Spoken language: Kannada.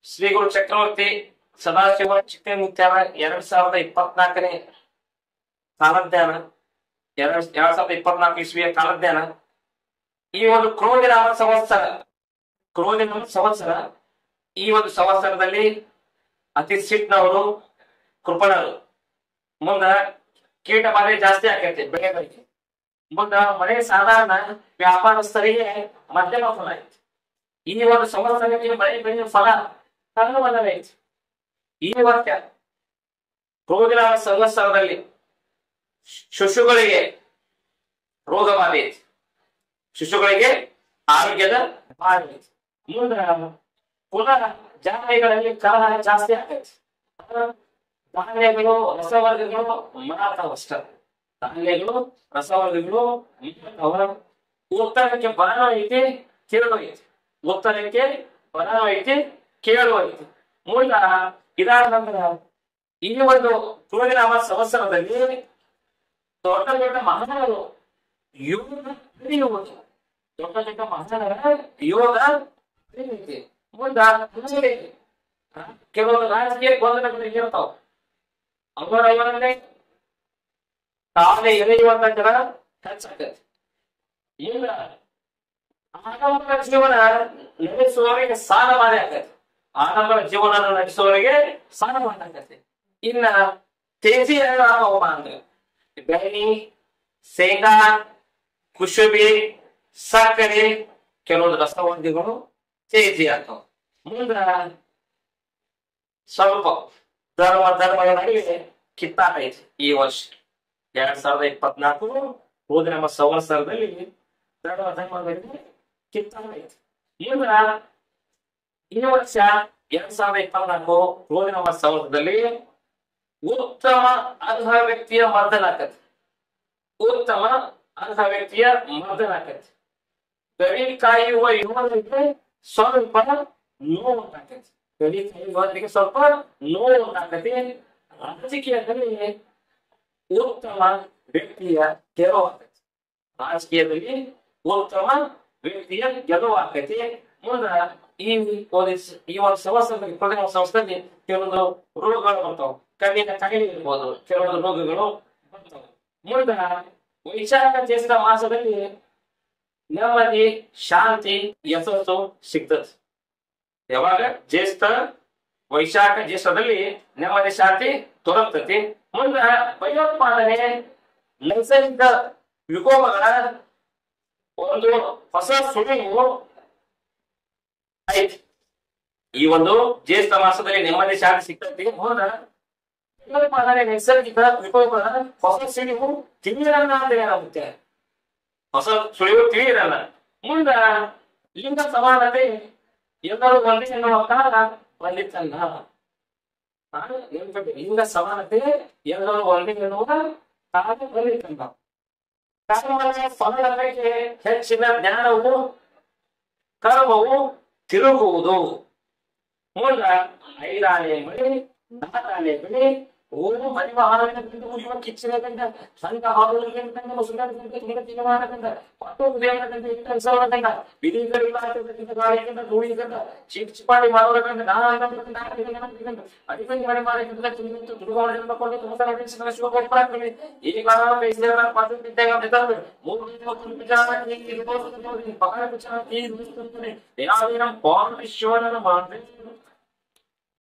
ಶ್ರೀ ಗುರು ಚಕ್ರವರ್ತಿ ಸದಾಶಿವ ಚಿಕ್ಕಮುತ್ಯಾನ ಎರಡ್ ಸಾವಿರದ ಇಪ್ಪತ್ನಾಲ್ಕನೇ ಕಾಲಜ್ಞಾನ ಎರಡ್ ಎರಡ್ ಸಾವಿರದ ಇಪ್ಪತ್ನಾಲ್ಕು ಇಸ್ವಿಯ ಕಾಲಜ್ಞಾನ ಈ ಒಂದು ಕ್ರೋಧಿನಾಮ ಸಂವತ್ಸರ ಕ್ರೋಧಿನಾಮ ಸಂವತ್ಸರ ಈ ಒಂದು ಸಂವತ್ಸರದಲ್ಲಿ ಅತಿ ಸಿಟ್ನವರು ಕೃಪಣರು ಮುಂದ ಕೀಟ ಬಾಧೆ ಜಾಸ್ತಿ ಆಕೈತಿ ಬೆಳೆಗಳಿಗೆ ಮುಂದ ಮಳೆ ಸಾಧಾರಣ ವ್ಯಾಪಾರಸ್ಥರಿಗೆ ಮಧ್ಯಮ ಫಲ ಐತಿ ಈ ಒಂದು ಸಂವತ್ಸರಕ್ಕೆ ಮಳೆ ಬೆಳೆಯುವ ಫಲ ಐತಿ ಈ ವರ್ಷ ರೋಗಿನ ಸಂವತ್ಸರದಲ್ಲಿ ಶಿಶುಗಳಿಗೆ ರೋಗ ಬಾಧೆ ಐತಿ ಶಿಶುಗಳಿಗೆ ಆರೋಗ್ಯದ ಬಾಧೆ ಐತಿ ಮುಂದ ಪುನಃ ಜಾತಿಗಳಲ್ಲಿ ಕಲಹ ಜಾಸ್ತಿ ಆಗೈತಿ ಧಾನ್ಯಗಳು ರಸವರ್ಗಗಳು ಮಾರಾಟವಷ್ಟ ಧಾನ್ಯಗಳು ರಸವರ್ಗಗಳು ಅವರ ಉತ್ತರಕ್ಕೆ ಬರನೂ ಐತಿ ಕೇಳುವ ಐತಿ ಉತ್ತರಕ್ಕೆ ಬರನೂ ಐತಿ ಕೇಳುವ ಐತಿ ಮೂಲ ಇದಾದ ನಂತರ ಈ ಒಂದು ತುಳುವಿನಾಮ ಸಂವತ್ಸರದಲ್ಲಿ ದೊಡ್ಡ ದೊಡ್ಡ ಮಹಾನರು ಯೋಗ ತಿಳಿಯುವುದು ದೊಡ್ಡ ದೊಡ್ಡ ಮಹಾನರ ಯೋಗ ತಿಳಿಯುತ್ತೆ ಮುಂದ ಮುಂದೆ ಕೆಲವೊಂದು ರಾಜಕೀಯ ಗೊಂದಲಗಳು ಇರ್ತಾವ ಅವರವರನ್ನೇ ತಾನೇ ಎಳೆಯುವಂತ ಜನ ಹೆಚ್ಚಾಗತ್ತೆ ಈಗ ಆಡಂಬರ ಜೀವನ ನಡೆಸುವವರಿಗೆ ಸಾಲ ಮಾಡಿ ಆಗತ್ತೆ ಆಡಂಬರ ಜೀವನ ನಡೆಸುವವರಿಗೆ ಸಾಲ ಮಾಡಾಗತ್ತೆ ಇನ್ನ ತೇಜಿ ಅಂದ್ರೆ ಬೆಣ್ಣಿ ಶೇಂಗಾ ಕುಶುಬಿ ಸಕ್ಕರೆ ಕೆಲವೊಂದು ರಸವರ್ಗಗಳು ತೇಜಿ ಆಗ್ತಾವ ಮುಂದ ಸ್ವಲ್ಪ ಧರ್ಮ ಧರ್ಮಗಳ ನಡುವೆ ಕಿತ್ತಾಟ ಐತಿ ಈ ವರ್ಷ ಎರಡ್ ಸಾವಿರದ ಇಪ್ಪತ್ನಾಲ್ಕು ಹೋದ ನಮ್ಮ ಸಂವತ್ಸರದಲ್ಲಿ ಧರ್ಮ ಧರ್ಮಗಳಿಗೆ ಕಿತ್ತಾಟ ಐತಿ ಈಗ ಈ ವರ್ಷ ಎರಡ್ ಸಾವಿರದ ಇಪ್ಪತ್ನಾಲ್ಕು ಹೋದ ನಮ್ಮ ಸಂವತ್ಸರದಲ್ಲಿ ಉತ್ತಮ ಅರ್ಹ ವ್ಯಕ್ತಿಯ ಮರ್ದನ ಆಕತಿ ಉತ್ತಮ ಅರ್ಹ ವ್ಯಕ್ತಿಯ ಮರ್ದನ ಆಕತಿ ಗಡಿ ಕಾಯುವ ಯುವಕರಿಗೆ ಸ್ವಲ್ಪ ನೋವು ಉಂಟಾಕತಿ ಗಡಿ ಕಾಯುವವರಿಗೆ ಸ್ವಲ್ಪ ನೋವು ಉಂಟಾಕತಿ ರಾಜಕೀಯದಲ್ಲಿ ಉತ್ತಮ ವ್ಯಕ್ತಿಯ ಗೆಲುವು ಆಕತಿ ರಾಜಕೀಯದಲ್ಲಿ ಉತ್ತಮ ವ್ಯಕ್ತಿಯ ಗೆಲುವು ಆಕತಿ ಮುಂದ ಈ ಒಂದು ಸ- ಈ ಒಂದು ಸಂವತ್ಸರದಲ್ಲಿ ಪ್ರಧಾನ ಸಂಸ್ಥೆಯಲ್ಲಿ ಕೆಲವೊಂದು ರೋಗಗಳು ಬರ್ತಾವ ಕಣ್ಣಿನ ಕಾಯಿಲೆ ಇರ್ಬೋದು ಕೆಲವೊಂದು ರೋಗಗಳು ಬರ್ತಾವ ಮುಂದ ವೈಶಾಖ ಜ್ಯೇಷ್ಠ ಮಾಸದಲ್ಲಿ ನೆಮ್ಮದಿ ಶಾಂತಿ ಯಶಸ್ಸು ಸಿಗ್ತದೆ ಯಾವಾಗ ಜ್ಯೇಷ್ಠ ವೈಶಾಖ ಜ್ಯೇಷ್ಠದಲ್ಲಿ ನೆಮ್ಮದಿ ಶಾಂತಿ ದೊರಕ್ತತಿ ಮುಂದ ಭಯೋತ್ಪಾದನೆ ನೈಸರ್ಗಿಕ ವಿಕೋಪಗಳ ಒಂದು ಹೊಸ ಸುಳಿವು ಐತಿ ಈ ಒಂದು ಜ್ಯೇಷ್ಠ ಮಾಸದಲ್ಲಿ ನೆಮ್ಮದಿ ಶಾಂತಿ ಸಿಗ್ತೈತಿ ಮುಂದ ಭಯೋತ್ಪಾದನೆ ನೈಸರ್ಗಿಕ ವಿಕೋಪಗಳ ಹೊಸ ಸುಳಿವು ತಿಳಿಯಲ್ಲ ಅಂತ ಏನಾಗುತ್ತೆ ಹೊಸ ಸುಳಿವು ತಿಳಿಯಿರಲ್ಲ ಮುಂದ ಲಿಂಗ ಸಮಾನತೆ ಎಲ್ಲರೂ ಒಂದೇ ಎನ್ನುವ ಕಾಲ ಬಂದಿತ್ತಲ್ಲ ಆ, ನೆನ್ಪಿಡಿ, ಲಿಂಗ ಸಮಾನತೆ ಎಲ್ಲರೂ ಒಂದೇ ಎನ್ನುವ ಕಾಲ ಬಂದಿತ್ತಲ್ಲ ಕರ್ಮದ ಫಲದ ಬಗ್ಗೆ ಹೆಚ್ಚಿನ ಜ್ಞಾನವು ಕರ್ಮವು ತಿರುಗುವುದು ಮುಂದ ಐದಾನೆ ಮಳೆ ನಾಲ್ಕಾನೆ ಬೆಳೆ ಓದು ಮರಿವ ಹಾಲಿನ ಬಿಂದು ಉಳಿಯುವ ಕಿಚ್ಚಿನ ಗಂಡ ಸಂಘ ಹಾಲು ಗಂಡ ಮುಸುಗರ ಗಂಡ ತುಂಗ ತಿರುವಾರ ಗಂಡ ಪಟ್ಟು ದೇವರ ಗಂಡ ಇಟ್ಟಂಸವರ ಗಂಡ ವಿಧಿಗಳಿಲ್ಲ ಗಾಳಿ ಗಂಡ ಧೂಳಿ ಗಂಡ ಚಿಪ್ ಚಿಪಾಡಿ ಮಾಡೋರ ಗಂಡ ನಾನ ಗಂಡ ಗಂಡ ಗಂಡ ಗಂಡ ಅಡಿಪಂಗಿ ಮನೆ ಮಾರಿ ಗಂಡ ತುಂಬಿತ್ತು ತುಡುಗಾಡ ಜನ್ಮ ಕೊಂಡು ತುಂಬ ನಡೆಸಿದ ಶಿವ ಗೋಪುರ ಈ ಕಾಲ ಬೇಸಿಗೆಯ ಪಾತ್ರ ಬಿದ್ದಾಗ ಬಿದ್ದಾಗ ಮೂರು ದಿನ ಒಂದು ವಿಚಾರ ಹೀಗೆ ಇರ್ಬೋದು ಪಗಾರ ವಿಚಾರ ಈ ರೂಪಿಸುತ್ತದೆ ದೇವಾಲಯಂ ಪೌರ್ಣ ಶಿವನನ್ನು ಮಾಡಿ